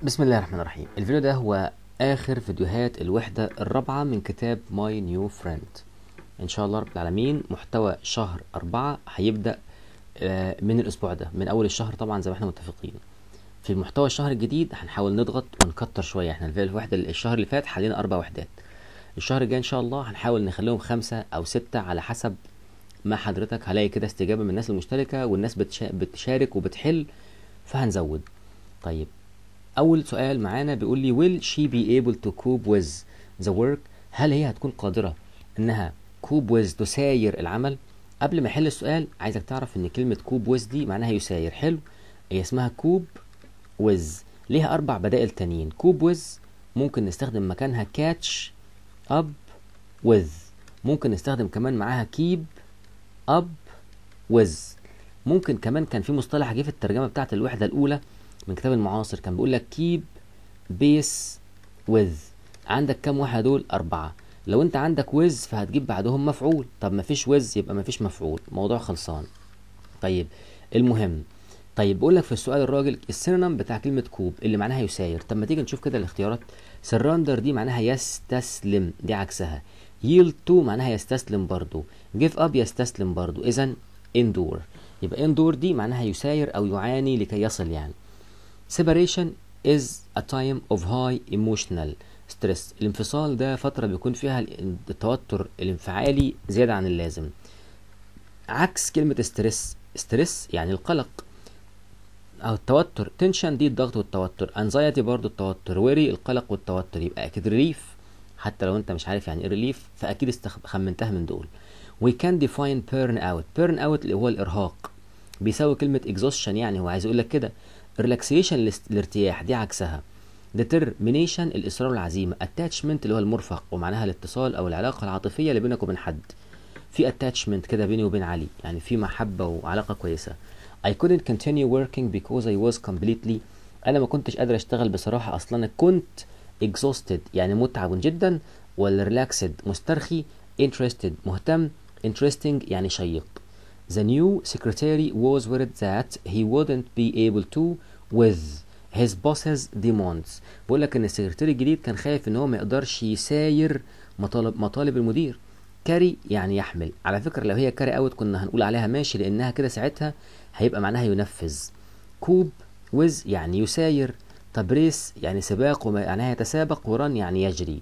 بسم الله الرحمن الرحيم الفيديو ده هو آخر فيديوهات الوحدة الرابعة من كتاب My New Friend إن شاء الله رب العالمين محتوى شهر أربعة هيبدأ آه، من الأسبوع ده من أول الشهر طبعا زي ما احنا متفقين في محتوى الشهر الجديد هنحاول نضغط ونكتر شوية احنا في الوحدة الشهر اللي فات حلينا أربع وحدات الشهر الجاي إن شاء الله هنحاول نخليهم خمسة أو ستة على حسب ما حضرتك هلاقي كده استجابة من الناس المشتركة والناس بتشا- بتشارك وبتحل فهنزود طيب أول سؤال معانا بيقول لي will she be able to cope with the work هل هي هتكون قادرة إنها cope with تساير العمل قبل ما أحل السؤال عايزك تعرف إن كلمة cope with دي معناها يساير حلو هي اسمها cope with ليها أربع بدائل تانيين cope with ممكن نستخدم مكانها catch up with ممكن نستخدم كمان معاها keep up with ممكن كمان كان في مصطلح جه في الترجمة بتاعت الوحدة الأولى من كتاب المعاصر كان بيقول لك keep base with عندك كام واحدة دول أربعة لو أنت عندك with فهتجيب بعدهم مفعول طب مفيش with يبقى مفيش مفعول موضوع خلصان طيب المهم طيب بقول لك في السؤال الراجل السينونيم بتاع كلمة كوب اللي معناها يساير طب ما تيجي نشوف كده الاختيارات سراندر دي معناها يستسلم دي عكسها yield to معناها يستسلم برضو give up يستسلم برضو اذا endure يبقى endure دي معناها يساير او يعاني لكي يصل يعني separation is a time of high emotional stress الانفصال ده فترة بيكون فيها التوتر الانفعالي زيادة عن اللازم عكس كلمة ستريس ستريس يعني القلق أو التوتر تنشن دي الضغط والتوتر anxiety برضو التوتر worry القلق والتوتر يبقى أكيد ريليف حتى لو أنت مش عارف يعني إيه ريليف فأكيد استخ- خمنتها من دول we can define burn out burn out اللي هو الإرهاق بيساوي كلمة exhaustion يعني هو عايز يقول لك كده relaxation الاست- الارتياح دي عكسها determination الإصرار والعزيمة attachment اللي هو المرفق ومعناها الاتصال أو العلاقة العاطفية اللي بينك وبين حد في attachment كده بيني وبين علي يعني في محبة وعلاقة كويسة I couldn't continue working because I was completely أنا ما كنتش قادر أشتغل بصراحة أصلا أنا كنت exhausted يعني متعب جدا ولا relaxed مسترخي interested مهتم interesting يعني شيق The new secretary was worried that he wouldn't be able to with his boss's demands بقول لك ان السكرتير الجديد كان خايف ان هو ما يقدرش يساير مطالب مطالب المدير كاري يعني يحمل على فكرة لو هي كاري اوت كنا هنقول عليها ماشي لانها كده ساعتها هيبقى معناها ينفذ كوب ويز يعني يساير طب ريس يعني سباق ومعناها يتسابق وران يعني يجري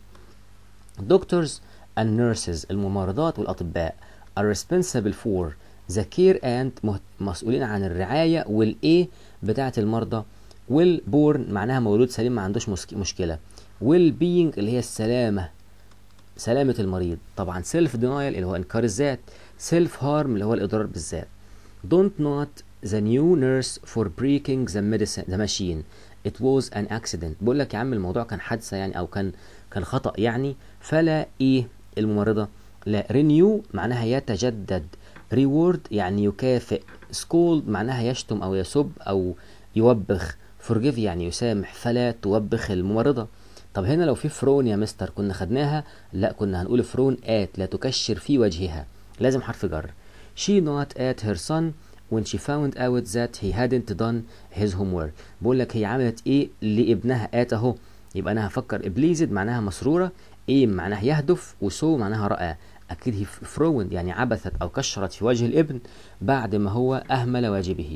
doctors and nurses الممرضات والأطباء are responsible for the care and مه- مسؤولين عن الرعاية والإيه بتاعة المرضى والborn معناها مولود سليم ما عندوش مسك- مشكلة well-being اللي هي السلامة سلامة المريض طبعا self denial اللي هو إنكار الذات self harm اللي هو الإضرار بالذات don't not the new nurse for breaking the medicine the machine it was an accident بقول لك يا عم الموضوع كان حادثة يعني أو كان كان خطأ يعني فلا إيه الممرضة لا renew معناها يتجدد reward يعني يكافئ scold معناها يشتم أو يسب أو يوبخ forgive يعني يسامح فلا توبخ الممرضة طب هنا لو في فرون يا مستر كنا خدناها لا كنا هنقول فرون آت لا تكشر في وجهها لازم حرف جر she not at her son when she found out that he hadn't done his homework بقول لك هي عملت ايه لابنها آت اهو يبقى انا هفكر بليزد معناها مسرورة ايه معناها يهدف وسو معناها رأى اكيد هي فروند يعني عبثت او كشرت في وجه الابن بعد ما هو اهمل واجبه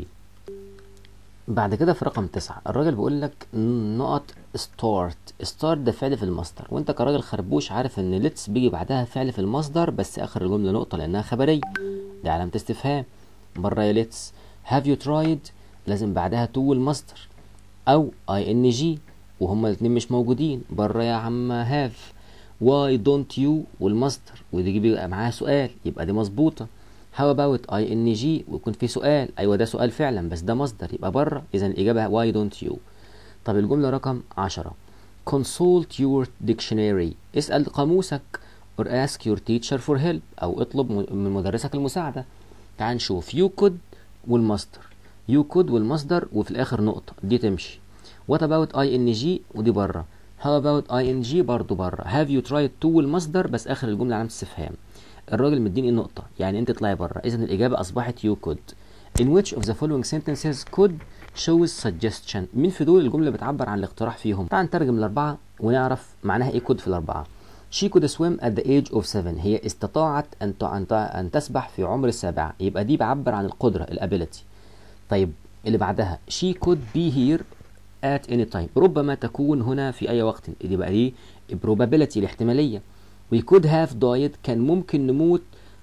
بعد كده في رقم تسعة الراجل بيقول لك نقط ستارت ستارت ده فعل في المصدر وانت كراجل خربوش عارف ان ليتس بيجي بعدها فعل في المصدر بس اخر الجملة نقطة لانها خبرية دي علامة استفهام بره يا ليتس هاف يو ترايد لازم بعدها تو المصدر او اي ان جي وهما الاتنين مش موجودين بره يا عم هاف واي دونت يو والمصدر ودي بيبقى معاها سؤال يبقى دي مظبوطة How about اي ان جي ويكون في سؤال ايوه ده سؤال فعلا بس ده مصدر يبقى بره اذا الاجابه why don't you طب الجمله رقم 10 consult your dictionary اسال قاموسك or ask your teacher for help او اطلب م- من مدرسك المساعده تعال نشوف you could والمصدر you could والمصدر وفي الاخر نقطه دي تمشي what about اي ان جي ودي بره how about اي ان جي برضه بره have you tried to والمصدر بس اخر الجمله علامه استفهام الراجل مديني النقطة يعني انت اطلعي بره اذا الاجابة اصبحت you could in which of the following sentences could choose suggestion مين في دول الجملة بتعبر عن الاقتراح فيهم تعال نترجم الأربعة ونعرف معناها إيه كود في الأربعة She could swim at the age of seven هي استطاعت أن أن أن تسبح في عمر السابعة يبقى دي بعبر عن القدرة الابيليتي طيب اللي بعدها she could be here at any time ربما تكون هنا في أي وقت يبقى دي probability الاحتمالية we could have died كان ممكن نموت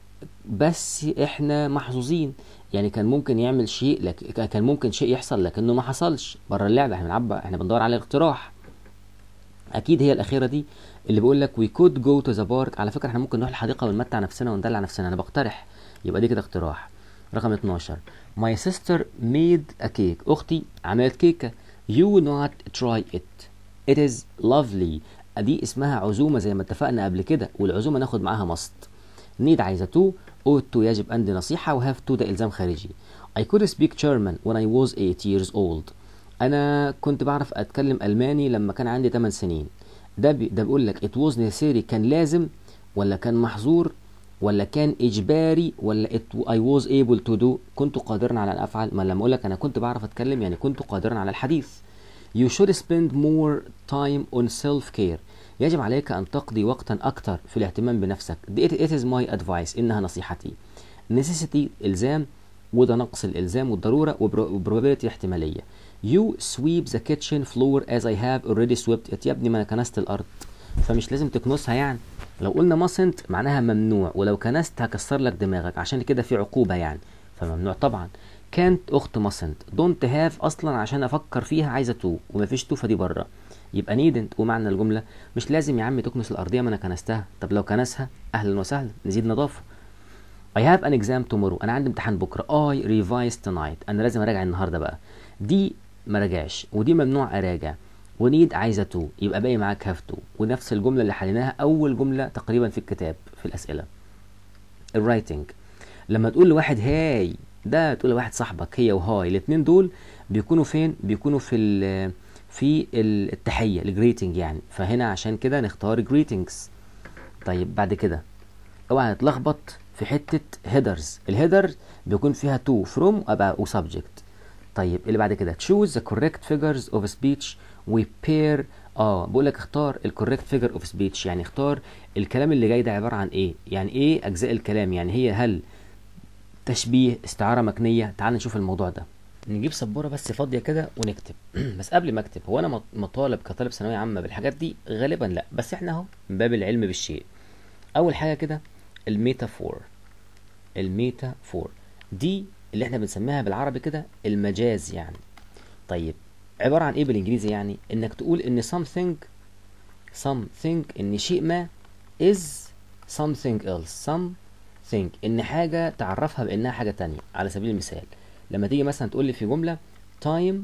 بس احنا محظوظين يعني كان ممكن يعمل شيء لك كان ممكن شيء يحصل لكنه ما حصلش بره اللعبه احنا بنعبر احنا بندور على الاقتراح اكيد هي الاخيره دي اللي بيقول لك وي كود جو تو ذا بارك على فكره احنا ممكن نروح الحديقه ونمتع نفسنا وندلع نفسنا انا بقترح يبقى دي كده اقتراح رقم 12 My sister made a cake اختي عملت كيكه You not try it It is lovely دي اسمها عزومه زي ما اتفقنا قبل كده والعزومه ناخد معاها must need عايزه to ought to يجب أن دي نصيحة و have to ده إلزام خارجي I could speak German when I was 8 years old أنا كنت بعرف أتكلم ألماني لما كان عندي 8 سنين ده بي ده بيقول لك it was necessary كان لازم ولا كان محظور ولا كان إجباري ولا it I was able to do كنت قادرا على أن أفعل ما لما أقول لك أنا كنت بعرف أتكلم يعني كنت قادرا على الحديث You should spend more time on self-care يجب عليك أن تقضي وقتا أكثر في الاهتمام بنفسك it is my advice إنها نصيحتي necessity إلزام وده نقص الإلزام والضرورة وبروبابيلتي احتمالية you sweep the kitchen floor as I have already swept it يا ابني ما أنا كنست الأرض فمش لازم تكنسها يعني لو قلنا mustn't معناها ممنوع ولو كنست هكسر لك دماغك عشان كده في عقوبة يعني فممنوع طبعا كانت أخت mustn't don't have أصلا عشان أفكر فيها عايزة تو ومفيش تو فدي بره يبقى نيدنت ومعنى الجمله مش لازم يا عم تكنس الارضيه ما انا كنستها طب لو كنسها اهلا وسهلا نزيد نظافه I have an exam tomorrow انا عندي امتحان بكره I revise tonight انا لازم اراجع النهارده بقى دي ما راجعش ودي ممنوع اراجع ونيد عايزه تو يبقى باقي معاك هاف تو ونفس الجمله اللي حليناها اول جمله تقريبا في الكتاب في الاسئله الرايتنج لما تقول لواحد هاي ده تقول لواحد صاحبك هي وهاي الاثنين دول بيكونوا فين بيكونوا في في التحيه الجريتنج يعني فهنا عشان كده نختار جريتنجز طيب بعد كده اوعى نتلخبط في حته هيدرز الهيدر بيكون فيها تو فروم ابقى وسبجكت طيب اللي بعد كده choose the correct figures of speech we pair اه بقول لك اختار الكوريكت فيجر اوف سبيتش يعني اختار الكلام اللي جاي ده عباره عن ايه يعني ايه اجزاء الكلام يعني هي هل تشبيه استعاره مكنيه تعال نشوف الموضوع ده نجيب سبوره بس فاضيه كده ونكتب بس قبل ما اكتب هو انا مطالب كطالب ثانويه عامه بالحاجات دي غالبا لا بس احنا اهو من باب العلم بالشيء اول حاجه كده الميتافور الميتافور دي اللي احنا بنسميها بالعربي كده المجاز يعني طيب عباره عن ايه بالانجليزي يعني انك تقول ان something something ان شيء ما is something else something ان حاجه تعرفها بانها حاجه تانية على سبيل المثال لما تيجي مثلا تقول لي في جملة time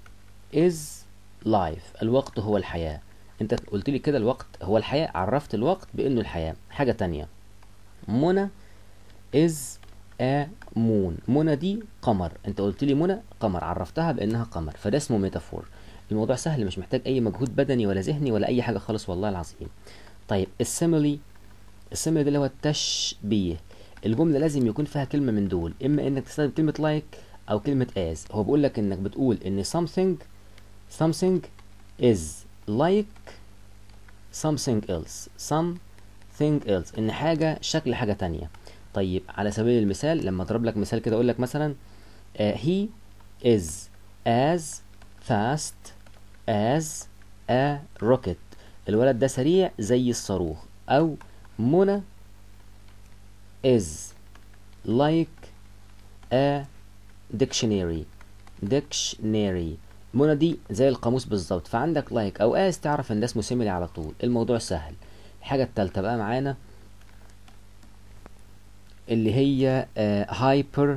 is life الوقت هو الحياة انت قلت لي كده الوقت هو الحياة عرفت الوقت بانه الحياة حاجة تانية منى is a moon منى دي قمر انت قلت لي منى قمر عرفتها بانها قمر فده اسمه ميتافور الموضوع سهل مش محتاج اي مجهود بدني ولا ذهني ولا اي حاجة خالص والله العظيم طيب السيميلي السيميلي ده اللي هو التشبيه الجملة لازم يكون فيها كلمة من دول اما انك تستخدم كلمة like او كلمة as هو بيقول لك انك بتقول ان something something is like something else something else ان حاجة شكل حاجة تانية طيب على سبيل المثال لما اضرب لك مثال كده اقول لك مثلا uh, he is as fast as a rocket الولد ده سريع زي الصاروخ او منى is like a dictionary dictionary منى دي زي القاموس بالظبط فعندك لايك like او اس تعرف ان ده اسمه سيميلي على طول الموضوع سهل الحاجه الثالثه بقى معانا اللي هي هايبر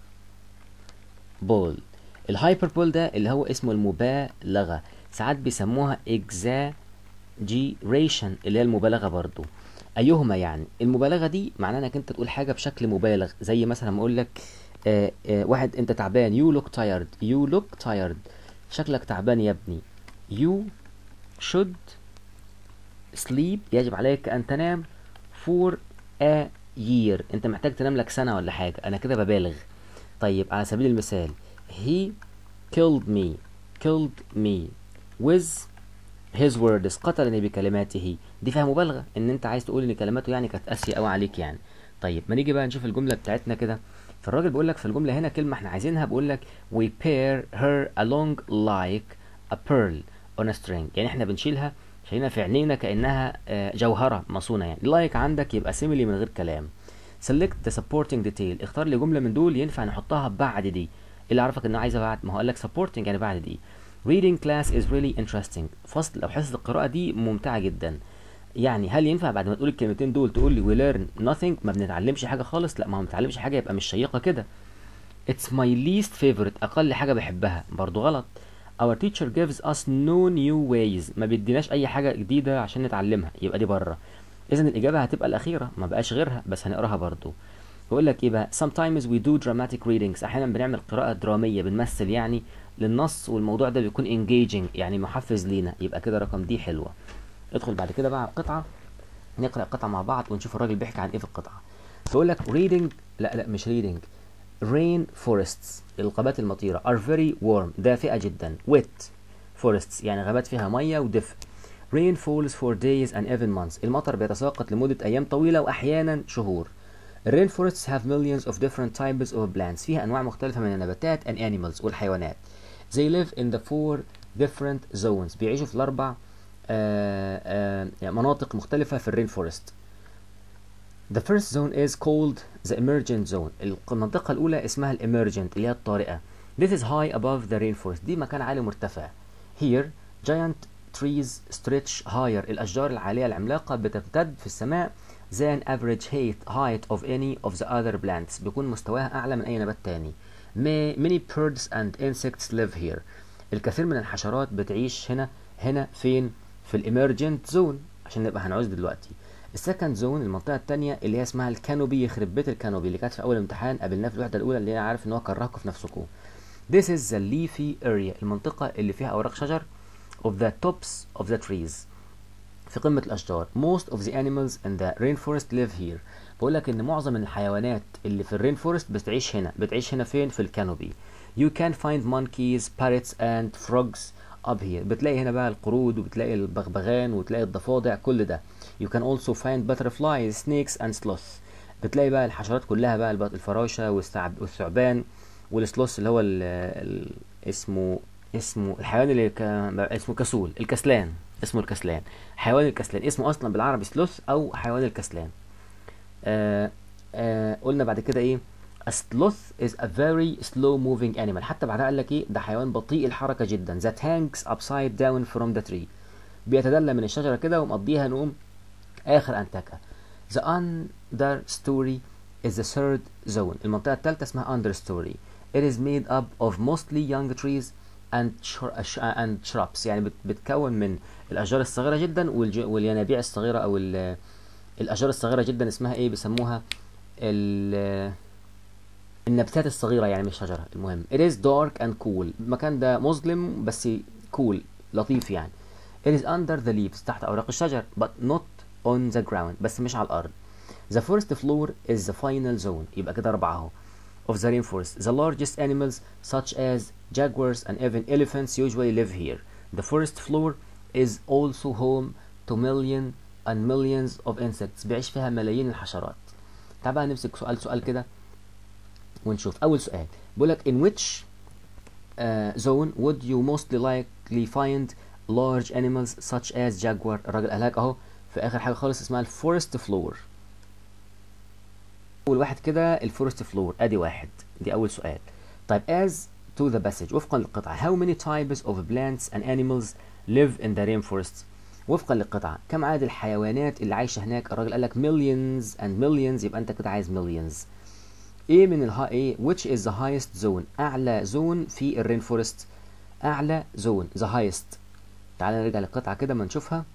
بول الهايبر بول ده اللي هو اسمه المبالغه ساعات بيسموها exaggeration اللي هي المبالغه برضو ايهما يعني المبالغه دي معناها انك انت تقول حاجه بشكل مبالغ زي مثلا ما اقول لك آه آه واحد انت تعبان you look tired you look tired شكلك تعبان يا ابني you should sleep يجب عليك ان تنام for a year انت محتاج تنام لك سنة ولا حاجة انا كده ببالغ طيب على سبيل المثال he killed me killed me with his words قتلني بكلماته دي فيها مبالغة ان انت عايز تقول ان كلماته يعني كانت قاسية قوي عليك يعني طيب ما نيجي بقى نشوف الجملة بتاعتنا كده فالراجل بيقول لك في الجملة هنا كلمة احنا عايزينها بيقول لك we pair her along like a pearl on a string يعني احنا بنشيلها شايلينها في عينينا كأنها آه، جوهرة مصونة يعني like عندك يبقى simile من غير كلام select the supporting detail اختار لي جملة من دول ينفع نحطها بعد دي اللي عرفك انه عايزة بعد ما هو قال لك supporting يعني بعد دي reading class is really interesting فصل او حصة القراءة دي ممتعة جدا يعني هل ينفع بعد ما تقول الكلمتين دول تقول لي we learn nothing ما بنتعلمش حاجة خالص لا ما هو ما بنتعلمش حاجة يبقى مش شيقة كده It's my least favorite أقل حاجة بحبها برضو غلط Our teacher gives us no new ways ما بيديناش أي حاجة جديدة عشان نتعلمها يبقى دي بره إذا الإجابة هتبقى الأخيرة ما بقاش غيرها بس هنقراها برضو بيقول لك إيه بقى Sometimes we do dramatic readings أحيانا بنعمل قراءة درامية بنمثل يعني للنص والموضوع ده بيكون engaging يعني محفز لينا يبقى كده رقم دي حلوة ادخل بعد كده بقى على القطعة نقرأ القطعة مع بعض ونشوف الراجل بيحكي عن إيه في القطعة بيقول لك reading لا لا مش reading rain forests الغابات المطيرة are very warm دافئة جدا wet forests يعني غابات فيها مية ودفء rain falls for days and even months المطر بيتساقط لمدة أيام طويلة وأحيانا شهور الرين forests have millions of different types of plants فيها أنواع مختلفة من النباتات and animals والحيوانات they live in the four different zones بيعيشوا في الأربع آه آه يعني مناطق مختلفة في الرين فورست The first zone is called the emergent zone. المنطقة الأولى اسمها emergent اللي هي الطارئة. This is high above the rainforest. دي مكان عالي مرتفع. Here, giant trees stretch higher. الأشجار العالية العملاقة بتمتد في السماء than average height, height of any of the other plants. بيكون مستواها أعلى من أي نبات تاني. May- Many birds and insects live here. الكثير من الحشرات بتعيش هنا هنا فين؟ في الإمرجنت زون عشان نبقى هنعوز دلوقتي. السكند زون المنطقة التانية اللي هي اسمها الكانوبي يخرب بيت الكانوبي اللي كانت في أول امتحان قابلناه في الوحدة الأولى اللي أنا عارف إن هو كرهكم في نفسكم. This is the leafy area المنطقة اللي فيها أوراق شجر of the tops of the trees في قمة الأشجار. Most of the animals in the rainforest live here. بقول لك إن معظم الحيوانات اللي في الرين فورست بتعيش هنا، بتعيش هنا فين؟ في الكانوبي. You can find monkeys, parrots and frogs up here. بتلاقي هنا بقى القرود وبتلاقي البغبغان وتلاقي الضفادع كل ده. You can also find butterflies, snakes and sloths. بتلاقي بقى الحشرات كلها بقى البط- الفراشة والثعب- والثعبان والسلوث اللي هو ال ال اسمه اسمه الحيوان اللي ك... اسمه كسول الكسلان اسمه الكسلان حيوان الكسلان اسمه اصلا بالعربي سلوث او حيوان الكسلان آه آه قلنا بعد كده ايه A sloth is a very slow moving animal حتى بعدها قال لك ايه ده حيوان بطيء الحركة جدا that hangs upside down from the tree بيتدلى من الشجرة كده ومقضيها نوم آخر أنتكة The understory is the third zone المنطقة الثالثة اسمها understory It is made up of mostly young trees and shr- sh- and shrubs يعني بت- بتكون من الأشجار الصغيرة جدا والج- والينابيع الصغيرة أو ال- الأشجار الصغيرة جدا اسمها إيه بيسموها ال النباتات الصغيرة يعني مش شجرة المهم It is dark and cool المكان ده مظلم بس cool لطيف يعني It is under the leaves تحت أوراق الشجر but not on the ground بس مش على الأرض The first floor is the final zone يبقى كده أربعة أهو of the rainforest The largest animals such as jaguars and even elephants usually live here The first floor is also home to million and millions of insects بيعيش فيها ملايين الحشرات تعال بقى نمسك سؤال سؤال كده ونشوف أول سؤال بيقول لك in which uh, zone would you mostly likely find large animals such as jaguar الراجل قال لك اهو في اخر حاجه خالص اسمها الفورست فلور اول واحد كده الفورست فلور ادي واحد دي اول سؤال طيب as to the passage وفقا للقطعه how many types of plants and animals live in the rainforest وفقا للقطعه كم عدد الحيوانات اللي عايشه هناك الراجل قال لك millions and millions يبقى انت كده عايز millions ايه من الها ايه which is the highest zone اعلى زون في الرين فورست اعلى زون the highest تعال نرجع للقطعه كده ما نشوفها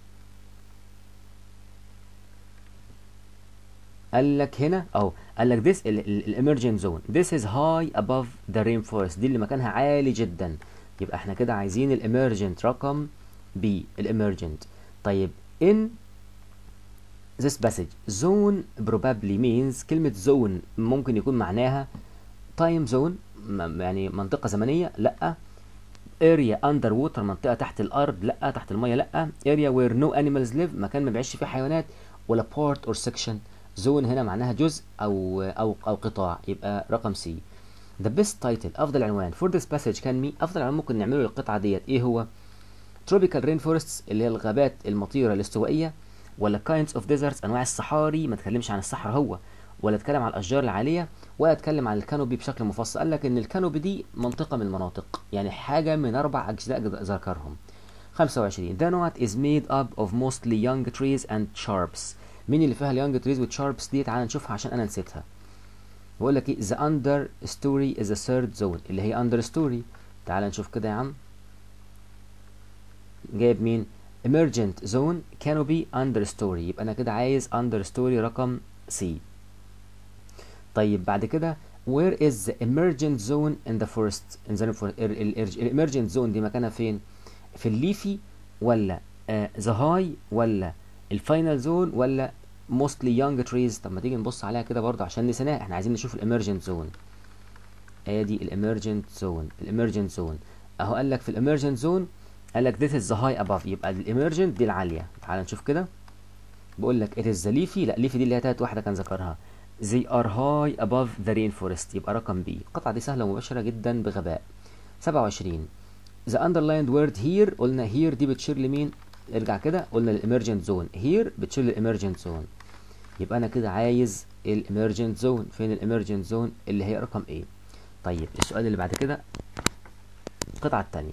قال لك هنا اهو قال لك this الامرجنت زون this is high above the rainforest دي اللي مكانها عالي جدا يبقى احنا كده عايزين الامرجنت رقم B الامرجنت طيب in this passage zone probably means كلمة zone ممكن يكون معناها time zone م- يعني منطقة زمنية لا area under water منطقة تحت الأرض لأ تحت المية لأ area where no animals live مكان ما بيعيش فيه حيوانات ولا part or section zone هنا معناها جزء أو أو أو قطاع يبقى رقم سي the best title أفضل عنوان for this passage كان مي أفضل عنوان ممكن نعمله للقطعة ديت إيه هو tropical rainforests اللي هي الغابات المطيرة الاستوائية ولا kinds of deserts أنواع الصحاري ما تكلمش عن الصحراء هو ولا اتكلم عن الاشجار العاليه ولا اتكلم عن الكانوبي بشكل مفصل قال لك ان الكانوبي دي منطقه من المناطق يعني حاجه من اربع اجزاء ذكرهم 25 The knot is made up of mostly young trees and shrubs مين اللي فيها اليونج تريز والشاربس دي تعال نشوفها عشان انا نسيتها بقول لك ايه the under story is a third zone اللي هي under story تعال نشوف كده يا عم جايب مين emergent zone canopy under story يبقى انا كده عايز under story رقم سي طيب بعد كده where is the emergent zone in the forest in the forest ال emergent zone دي مكانها فين في الليفي ولا آه the high ولا الفاينل زون ولا mostly young trees طب ما تيجي نبص عليها كده برضه عشان نسيناها احنا عايزين نشوف emergent zone ادي emergent zone emergent zone اهو قال لك في emergent zone قال لك this is the high above يبقى emergent دي العاليه تعال نشوف كده بقول لك it is the leafy لا leafy دي اللي هي تالت واحده كان ذكرها they are high above the rainforest يبقى رقم بي القطعة دي سهلة ومباشرة جدا بغباء 27 the underlined word here قلنا here دي بتشير لمين ارجع كده قلنا للإمرجنت زون here بتشير للإمرجنت زون يبقى أنا كده عايز الإمرجنت زون فين الإمرجنت زون اللي هي رقم A طيب السؤال اللي بعد كده القطعة التانية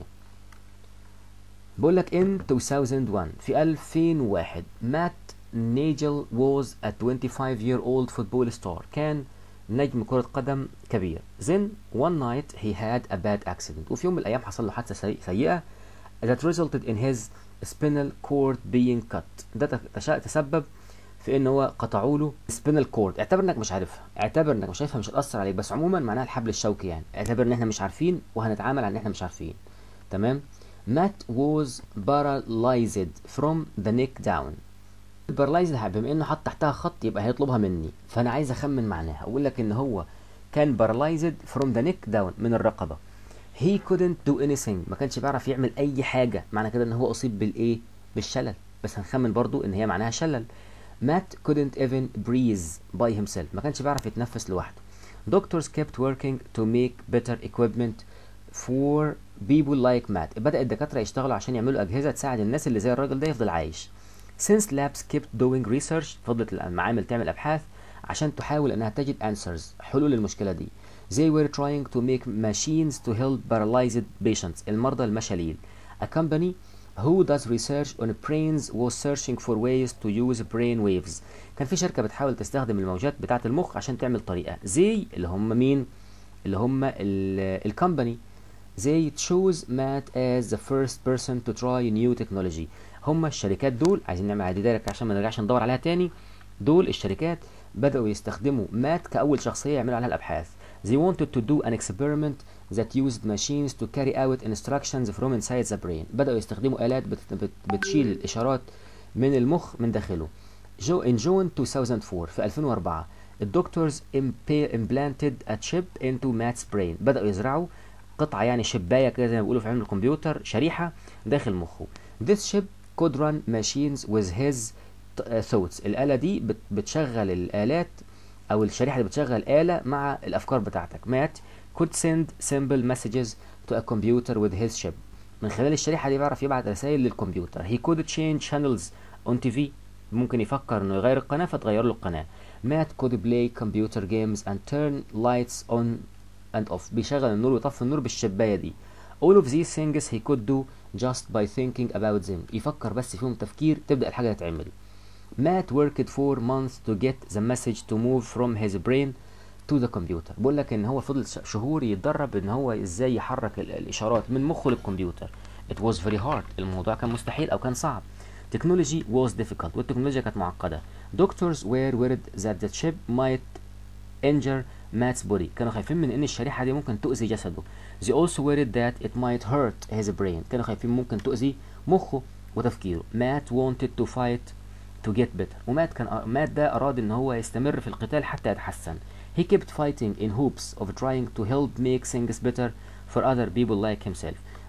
بقول لك in 2001 في 2001 مات نيجل was a 25 year old football star كان نجم كرة قدم كبير then one night he had a bad accident وفي يوم من الأيام حصل له حادثة سيئة that resulted in his spinal cord being cut ده تسبب في ان هو قطعوا له spinal cord اعتبر انك مش عارفها اعتبر انك مش عارفها مش هتأثر عليك بس عموما معناها الحبل الشوكي يعني اعتبر ان احنا مش عارفين وهنتعامل على ان احنا مش عارفين تمام Matt was paralyzed from the neck down البارلايز بما انه حط تحتها خط يبقى هيطلبها مني فانا عايز اخمن معناها اقول لك ان هو كان بارلايزد فروم ذا نيك داون من الرقبه he couldn't do anything ما كانش بيعرف يعمل اي حاجه معنى كده ان هو اصيب بالايه بالشلل بس هنخمن برضو ان هي معناها شلل مات couldn't even breathe by himself ما كانش بيعرف يتنفس لوحده doctors kept working to make better equipment for people like Matt بدأ الدكاترة يشتغلوا عشان يعملوا أجهزة تساعد الناس اللي زي الراجل ده يفضل عايش since labs kept doing research فضلت المعامل تعمل أبحاث عشان تحاول أنها تجد answers حلول للمشكلة دي they were trying to make machines to help paralyzed patients المرضى المشاليل a company who does research on brains was searching for ways to use brain waves كان في شركة بتحاول تستخدم الموجات بتاعة المخ عشان تعمل طريقة زي اللي هم مين اللي هم الكومباني they chose Matt as the first person to try new technology هم الشركات دول عايزين نعمل عادي دايركت عشان ما نرجعش ندور عليها تاني دول الشركات بدأوا يستخدموا مات كأول شخصية يعملوا عليها الأبحاث they wanted to do an experiment that used machines to carry out instructions from inside the brain بدأوا يستخدموا آلات بت بت بتشيل الإشارات من المخ من داخله جو in June 2004 في 2004 الدكتورز implanted a chip into Matt's brain بدأوا يزرعوا قطعة يعني شباية كده زي ما بيقولوا في علم الكمبيوتر شريحة داخل مخه this chip could run machines with his thoughts الآلة دي بتشغل الآلات أو الشريحة اللي بتشغل آلة مع الأفكار بتاعتك مات could send simple messages to a computer with his chip من خلال الشريحة دي بيعرف يبعت رسائل للكمبيوتر he could change channels on TV ممكن يفكر انه يغير القناة فتغير له القناة مات could play computer games and turn lights on and off بيشغل النور ويطفي النور بالشباية دي all of these things he could do just by thinking about them يفكر بس فيهم تفكير تبدأ الحاجة تتعمل Matt worked for months to get the message to move from his brain to the computer بقول لك ان هو فضل شهور يتدرب ان هو ازاي يحرك الاشارات من مخه للكمبيوتر it was very hard الموضوع كان مستحيل او كان صعب technology was difficult والتكنولوجيا كانت معقدة doctors were worried that the chip might injure Matt's body كانوا خايفين من ان الشريحة دي ممكن تؤذي جسده they also worried that it might hurt his brain كانوا خايفين ممكن تؤذي مخه وتفكيره Matt wanted to fight to get better ومات كان مات ده اراد ان هو يستمر في القتال حتى يتحسن he kept fighting in hopes of trying to help make things better for other people like himself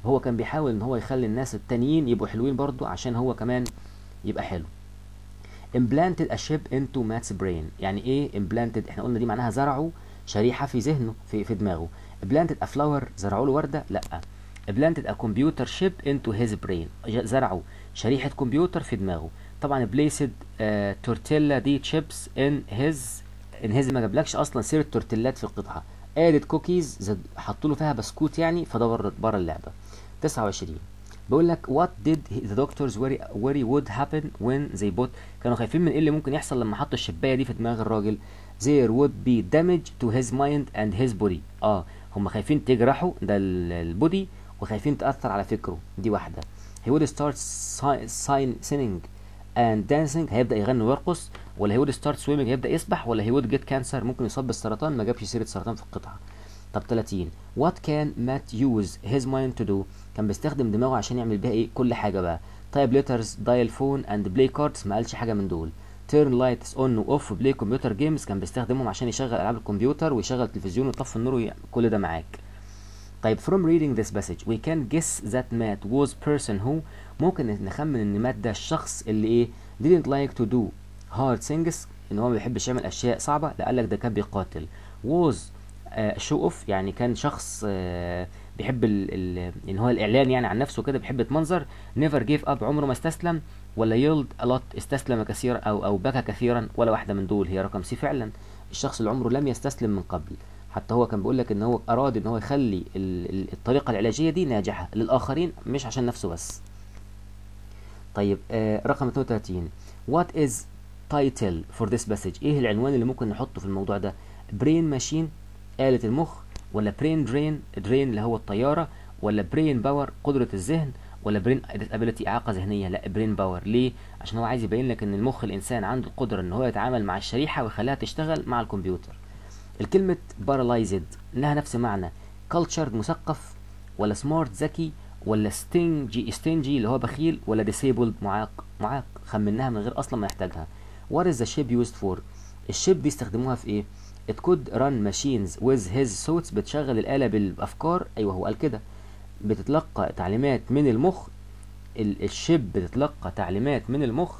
هو كان بيحاول ان هو يخلي الناس التانيين يبقوا حلوين برضو عشان هو كمان يبقى حلو implanted a chip into Matt's brain يعني ايه implanted احنا قلنا دي معناها زرعوا شريحة في ذهنه في في دماغه implanted a flower زرعوا له وردة لا implanted a computer chip into his brain زرعوا شريحة كمبيوتر في دماغه طبعا placed uh, tortilla دي chips in his in his ما جابلكش اصلا سيرة تورتيلات في القطعة added cookies حطوا له فيها بسكوت يعني فده بره بره اللعبة 29 بيقول لك what did the doctors worry, worry would happen when they put كانوا خايفين من ايه اللي ممكن يحصل لما حطوا الشبايه دي في دماغ الراجل there would be damage to his mind and his body اه هم خايفين تجرحوا ده البودي وخايفين تأثر على فكره دي واحدة he would start sign, singing and dancing هيبدأ يغني ويرقص ولا he would start swimming هيبدأ يسبح ولا he would get cancer ممكن يصاب بالسرطان ما جابش سيرة سرطان في القطعة طب 30 what can Matt use his mind to do كان بيستخدم دماغه عشان يعمل بيها ايه كل حاجة بقى type letters dial phone and play cards ما قالش حاجة من دول turn lights on و off play computer games كان بيستخدمهم عشان يشغل العاب الكمبيوتر ويشغل التلفزيون ويطفي النور ويعمل كل ده معاك طيب from reading this passage we can guess that Matt was person who ممكن نخمن ان مات ده الشخص اللي ايه didn't like to do hard things ان هو ما بيحبش يعمل اشياء صعبة لا قالك ده كان بيقاتل was شو اوف يعني كان شخص uh, بيحب ال ال ان هو الاعلان يعني عن نفسه كده بيحب يتمنظر نيفر جيف اب عمره ما استسلم ولا يلد الوت استسلم كثيرا او او بكى كثيرا ولا واحده من دول هي رقم سي فعلا الشخص اللي عمره لم يستسلم من قبل حتى هو كان بيقول لك ان هو اراد ان هو يخلي الطريقه العلاجيه دي ناجحه للاخرين مش عشان نفسه بس طيب آه رقم 32 what is title for this message ايه العنوان اللي ممكن نحطه في الموضوع ده brain ماشين آلة المخ ولا برين درين درين اللي هو الطيارة ولا برين باور قدرة الذهن ولا برين ابيلتي إعاقة ذهنية لا برين باور ليه عشان هو عايز يبين لك ان المخ الانسان عنده القدرة ان هو يتعامل مع الشريحة ويخليها تشتغل مع الكمبيوتر الكلمة بارالايزد لها نفس معنى cultured مثقف ولا سمارت ذكي ولا ستينجي ستينجي اللي هو بخيل ولا ديسيبلد معاق معاق خمناها من غير اصلا ما يحتاجها what is the ship used for الشيب بيستخدموها في ايه it could run machines with his thoughts بتشغل الآلة بالأفكار أيوه هو قال كده بتتلقى تعليمات من المخ الشيب بتتلقى تعليمات من المخ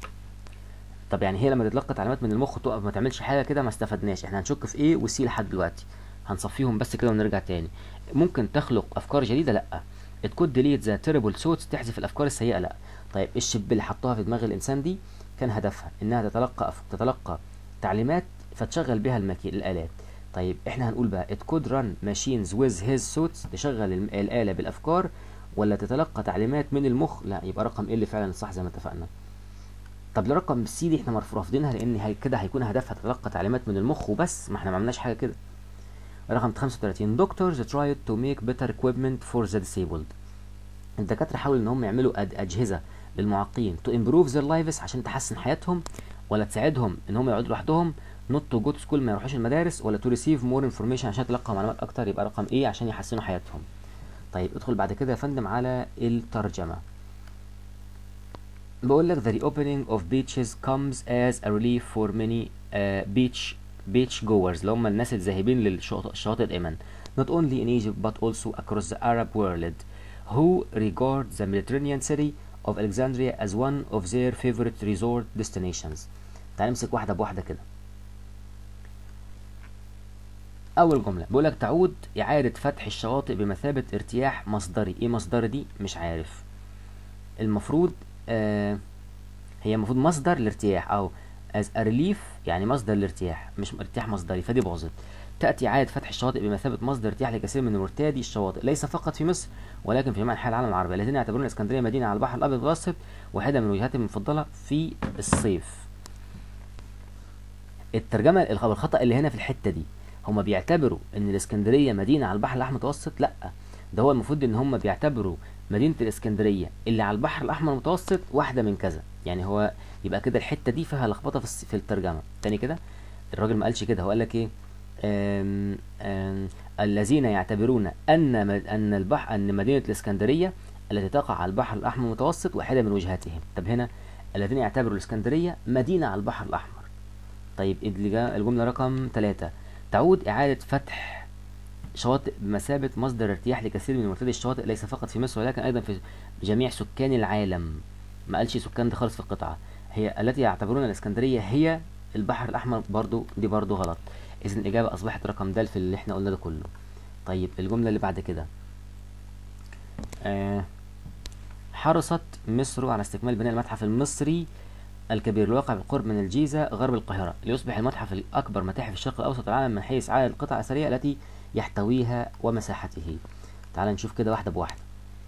طب يعني هي لما تتلقى تعليمات من المخ تقف ما تعملش حاجة كده ما استفدناش احنا هنشك في ايه وسي لحد دلوقتي هنصفيهم بس كده ونرجع تاني ممكن تخلق أفكار جديدة لأ it could delete the terrible thoughts تحذف الأفكار السيئة لأ طيب الشيب اللي حطها في دماغ الإنسان دي كان هدفها إنها تتلقى أف... تتلقى تعليمات فتشغل بها المكي... الآلات طيب احنا هنقول بقى it could run machines with his thoughts تشغل الآلة بالأفكار ولا تتلقى تعليمات من المخ لا يبقى رقم ايه اللي فعلا صح زي ما اتفقنا طب لرقم سي دي احنا رافضينها لان هي كده هيكون هدفها تتلقى تعليمات من المخ وبس ما احنا ما عملناش حاجه كده رقم 35 doctors tried to make better equipment for the disabled الدكاتره حاولوا ان هم يعملوا اجهزه للمعاقين to improve their lives عشان تحسن حياتهم ولا تساعدهم ان هم يقعدوا لوحدهم نوت تو جو تو سكول ما يروحوش المدارس ولا تو ريسيف مور انفورميشن عشان يتلقوا معلومات اكتر يبقى رقم ايه عشان يحسنوا حياتهم طيب ادخل بعد كده يا فندم على الترجمه بقول لك the reopening of beaches comes as a relief for many uh, beach beach goers اللي هم الناس الذاهبين للشواطئ دائما not only in Egypt but also across the Arab world who regard the Mediterranean city of Alexandria as one of their favorite resort destinations تعال نمسك واحدة بواحدة كده أول جملة بيقول لك تعود إعادة فتح الشواطئ بمثابة ارتياح مصدري إيه مصدري دي مش عارف المفروض آه هي المفروض مصدر الارتياح أو as a relief يعني مصدر الارتياح مش ارتياح مصدري فدي باظت تأتي إعادة فتح الشواطئ بمثابة مصدر ارتياح لكثير من مرتادي الشواطئ ليس فقط في مصر ولكن في جميع أنحاء العالم العربي الذين يعتبرون الإسكندرية مدينة على البحر الأبيض المتوسط واحدة من وجهاتهم المفضلة في الصيف الترجمة الخطأ اللي هنا في الحتة دي هما بيعتبروا ان الاسكندريه مدينه على البحر الاحمر المتوسط لا ده هو المفروض ان هما بيعتبروا مدينه الاسكندريه اللي على البحر الاحمر المتوسط واحده من كذا يعني هو يبقى كده الحته دي فيها لخبطه في, في الترجمه تاني كده الراجل ما قالش كده هو قال لك ايه آم آم الذين يعتبرون ان ان البحر ان مدينه الاسكندريه التي تقع على البحر الاحمر المتوسط واحده من وجهاتهم طب هنا الذين يعتبروا الاسكندريه مدينه على البحر الاحمر طيب الجمله رقم ثلاثة تعود إعادة فتح شواطئ بمثابة مصدر ارتياح لكثير من مرتدي الشواطئ ليس فقط في مصر ولكن أيضا في جميع سكان العالم ما قالش سكان ده خالص في القطعة هي التي يعتبرون الإسكندرية هي البحر الأحمر برضو دي برضو غلط إذن الإجابة أصبحت رقم د في اللي احنا قلنا ده كله طيب الجملة اللي بعد كده آه حرصت مصر على استكمال بناء المتحف المصري الكبير الواقع بالقرب من الجيزة غرب القاهرة ليصبح المتحف الأكبر متاحف الشرق الأوسط والعالم من حيث عدد القطع الأثرية التي يحتويها ومساحته تعال نشوف كده واحدة بواحدة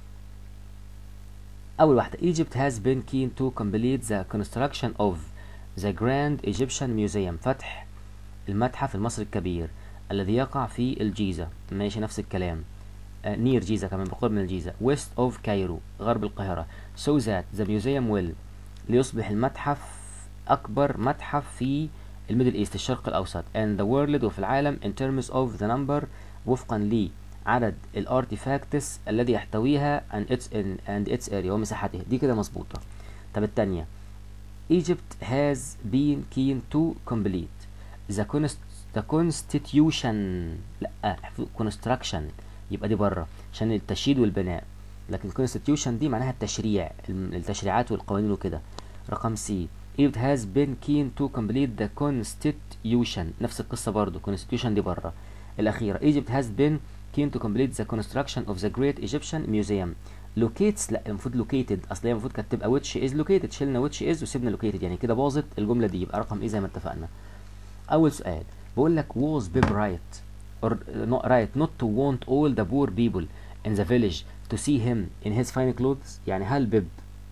أول واحدة Egypt has been keen to complete the construction of the Grand Egyptian Museum فتح المتحف المصري الكبير الذي يقع في الجيزة ماشي نفس الكلام نير جيزة كمان بالقرب من الجيزة west of Cairo غرب القاهرة so that the museum will ليصبح المتحف أكبر متحف في الميدل ايست الشرق الأوسط and the world وفي العالم in terms of the number وفقا لعدد الارتيفاكتس الذي يحتويها and its, in, and its area ومساحته دي كده مظبوطة طب التانية Egypt has been keen to complete the, const the constitution لا construction يبقى دي بره عشان التشييد والبناء لكن constitution دي معناها التشريع التشريعات والقوانين وكده رقم سي Egypt has been keen to complete the constitution نفس القصة برضو constitution دي بره الأخيرة Egypt has been keen to complete the construction of the Great Egyptian Museum locates لا المفروض located أصل هي المفروض كانت تبقى which is located شلنا which is وسيبنا located يعني كده باظت الجملة دي يبقى رقم إيه زي ما اتفقنا أول سؤال بقول لك was Bib right or not right not to want all the poor people in the village to see him in his fine clothes يعني هل بيب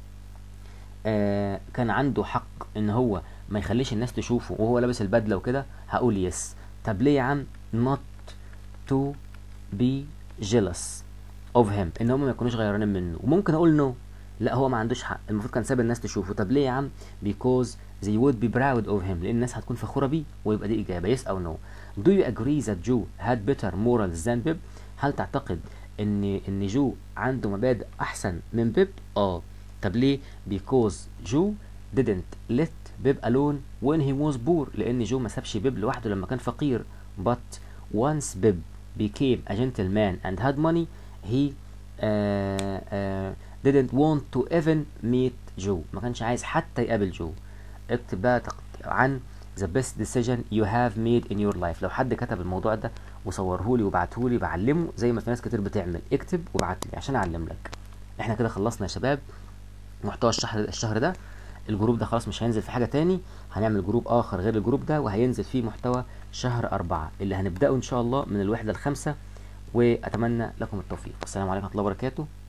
آه كان عنده حق ان هو ما يخليش الناس تشوفه وهو لابس البدله وكده هقول يس طب ليه يا عم not to be jealous of him ان هم ما يكونوش غيرانين منه وممكن اقول نو no. لا هو ما عندوش حق المفروض كان ساب الناس تشوفه طب ليه يا عم because they would be proud of him لان الناس هتكون فخوره بيه ويبقى دي اجابه يس او نو no. do you agree that Joe had better morals than Bib هل تعتقد ان ان جو عنده مبادئ احسن من بيب اه طب ليه because جو didn't let بيب alone when he was poor لان جو ما سابش بيب لوحده لما كان فقير but once بيب became a gentleman and had money he uh, uh, didn't want to even meet جو ما كانش عايز حتى يقابل جو اكتب بقى عن the best decision you have made in your life لو حد كتب الموضوع ده وصورهولي وبعتهولي بعلمه زي ما في ناس كتير بتعمل اكتب وابعت لي عشان اعلم لك احنا كده خلصنا يا شباب محتوى الشهر الشهر ده الجروب ده خلاص مش هينزل في حاجة تاني هنعمل جروب آخر غير الجروب ده وهينزل فيه محتوى شهر أربعة اللي هنبدأه إن شاء الله من الوحدة الخامسة وأتمنى لكم التوفيق السلام عليكم ورحمة الله وبركاته